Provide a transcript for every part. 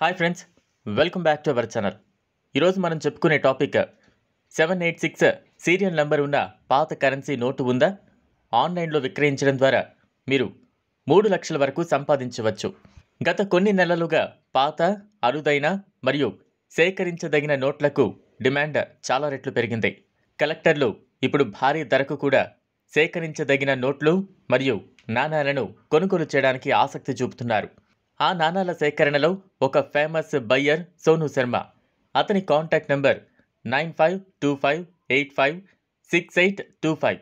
hi friends welcome back to our channel ఈరోజు మనం చెప్పుకునే topic seven eight six serial number ఉన్న పాత కరెన్సీ నోటు ఉందా ఆన్లైన్లో విక్రయించడం ద్వారా మీరు మూడు లక్షల వరకు సంపాదించవచ్చు గత కొన్ని నెలలుగా పాత అరుదైన మరియు సేకరించదగిన నోట్లకు డిమాండ్ చాలా రెట్లు పెరిగింది కలెక్టర్లు ఇప్పుడు భారీ ధరకు కూడా సేకరించదగిన నోట్లు మరియు నాణాలను కొనుగోలు చేయడానికి ఆసక్తి చూపుతున్నారు ఆ నాణాల సేకరణలో ఒక ఫేమస్ బయ్యర్ సోను శర్మ అతని contact number nine five two five eight five six eight two five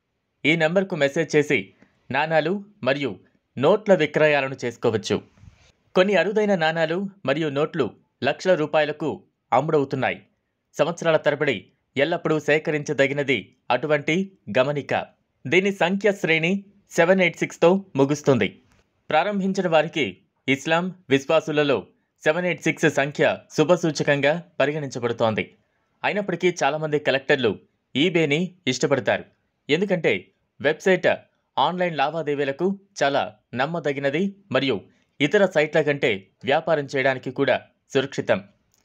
ఈ నెంబర్కు మెసేజ్ చేసి నాణాలు మరియు నోట్ల విక్రయాలను చేసుకోవచ్చు కొన్ని అరుదైన నాణాలు మరియు నోట్లు లక్షల రూపాయలకు అమ్ముడవుతున్నాయి సంవత్సరాల తరబడి ఎల్లప్పుడూ సేకరించదగినది అటువంటి గమనిక దీని సంఖ్య శ్రేణి సెవెన్ ఎయిట్ సిక్స్తో ముగుస్తుంది ప్రారంభించిన వారికి ఇస్లాం విశ్వాసులలో సెవెన్ ఎయిట్ సిక్స్ సంఖ్య శుభసూచకంగా పరిగణించబడుతోంది అయినప్పటికీ చాలామంది కలెక్టర్లు ఈబేని ఇష్టపడతారు ఎందుకంటే వెబ్సైట్ ఆన్లైన్ లావాదేవీలకు చాలా నమ్మదగినది మరియు ఇతర సైట్ల కంటే వ్యాపారం చేయడానికి కూడా సురక్షితం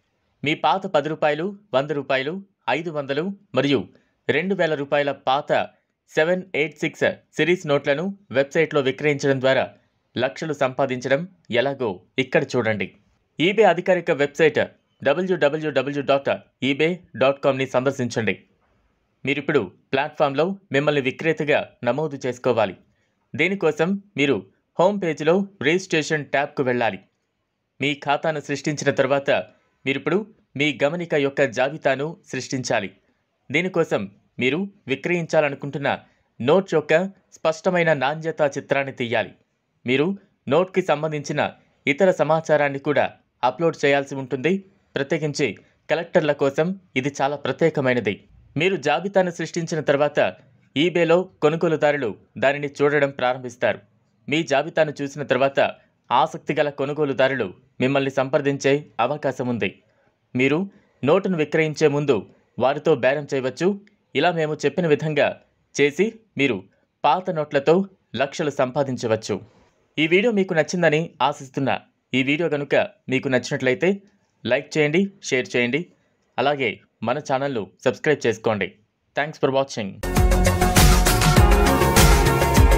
మీ పాత పది రూపాయలు వంద రూపాయలు ఐదు వందలు మరియు రెండు వేల రూపాయల పాత సెవెన్ ఎయిట్ సిక్స్ సిరీస్ నోట్లను వెబ్సైట్లో విక్రయించడం ద్వారా లక్షలు సంపాదించడం ఎలాగో ఇక్కడ చూడండి ఈబే అధికారిక వెబ్సైట్ డబ్ల్యూడబ్ల్యూడబ్ల్యూ డాట్ ఈబే డాట్ కామ్ని సందర్శించండి మీరిప్పుడు ప్లాట్ఫామ్లో మిమ్మల్ని విక్రేతగా నమోదు చేసుకోవాలి దీనికోసం మీరు హోమ్ పేజీలో రిజిస్ట్రేషన్ ట్యాబ్కు వెళ్ళాలి మీ ఖాతాను సృష్టించిన తర్వాత మీరిప్పుడు మీ గమనిక యొక్క జాబితాను సృష్టించాలి దీనికోసం మీరు విక్రయించాలనుకుంటున్న నోట్ యొక్క స్పష్టమైన నాణ్యత చిత్రాన్ని తీయాలి మీరు నోట్కి సంబంధించిన ఇతర సమాచారాన్ని కూడా అప్లోడ్ చేయాల్సి ఉంటుంది ప్రత్యేకించి కలెక్టర్ల కోసం ఇది చాలా ప్రత్యేకమైనది మీరు జాబితాను సృష్టించిన తర్వాత ఈబేలో కొనుగోలుదారులు దానిని చూడడం ప్రారంభిస్తారు మీ జాబితాను చూసిన తర్వాత ఆసక్తిగల కొనుగోలుదారులు మిమ్మల్ని సంప్రదించే అవకాశం ఉంది మీరు నోటును విక్రయించే ముందు వారితో బేరం చేయవచ్చు ఇలా మేము చెప్పిన విధంగా చేసి మీరు పాత నోట్లతో లక్షలు సంపాదించవచ్చు ఈ వీడియో మీకు నచ్చిందని ఆశిస్తున్నా ఈ వీడియో కనుక మీకు నచ్చినట్లయితే లైక్ చేయండి షేర్ చేయండి అలాగే మన ఛానల్ను సబ్స్క్రైబ్ చేసుకోండి థ్యాంక్స్ ఫర్ వాచింగ్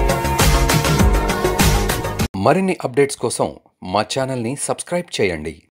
మరిన్ని అప్డేట్స్ కోసం మా ఛానల్ని సబ్స్క్రైబ్ చేయండి